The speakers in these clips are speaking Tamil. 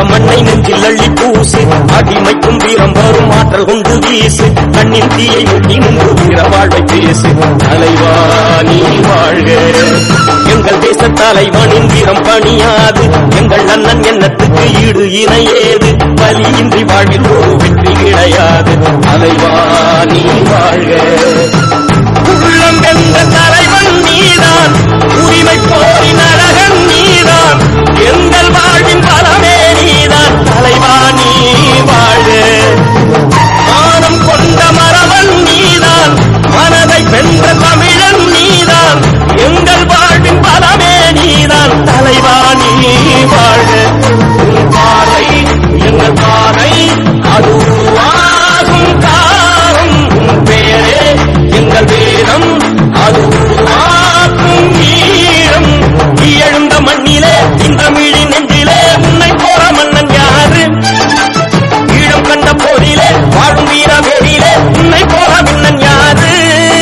மண்ணை நெஞ்சில் அள்ளி பூசு அடிமைக்கும் வீரம் வரும் ஆற்றல் கொண்டு வீசு கண்ணின் தீயை முட்டி நின்று வீர வாழ்வை பேசு தலைவா நீ வாழ்க எங்கள் தேச தலைவனின் வீரம் பணியாது எங்கள் அண்ணன் எண்ணத்துக்கு ஈடு இணையேது பலியின்றி வாழ்வில் ஒரு வெற்றி கிடையாது தலைவா நீ வாழ்க உள்ளம் வென்ற தலைவன் நீதான் உரிமை போரின் அழகன் நீதான் எங்கள் வாழ்வின் பலமே நீதான் தலைவா நீ வாழ மானம் கொண்ட மரவன் நீதான் மனதை வென்ற தமிழன் நீதான் எங்கள் வாழ்வின் பலமே நீதான் தலைவா நீ வாழ உன் பாறை எங்கள் பாறை அது உருவாகும் காலம் உன் பேரே எங்கள் வேதம் அது உருவாக்கும் ஈழம் நீ எழுந்த மண்ணிலே இந்த மிழி நெஞ்சிலே உன்னை போற மன்னன் யாரு ஈழம் கண்ட போரிலே வாழும் வீர வேரிலே உன்னை போற மன்னன் யாரு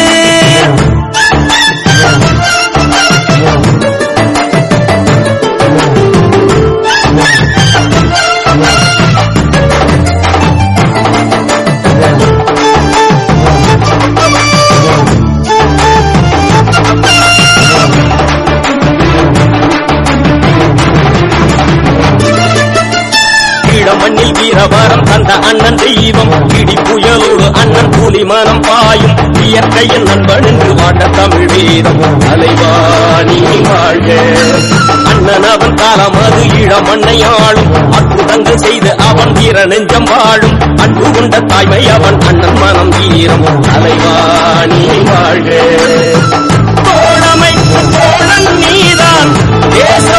ஈழமண்ணில் வீரவரம் தந்த அண்ணன் தெய்வம் இடி புயலோடு அண்ணன் கூலி மனம் பாயும் இயற்கையின் நண்பன் என்று வாட்ட தமிழ் வீரம் தலைவாணி வாழ்க அண்ணன் அவன் காலம் அது ஈழமண்ணை ஆளும் அற்புதங்கள் செய்து அவன் வீர நெஞ்சம் வாழும் அன்பு கொண்ட தாய்மை அவன் அண்ணன் மனம் வீரம் தலைவாணி வாழ்க தோழமை தோழன் நீதான் தேச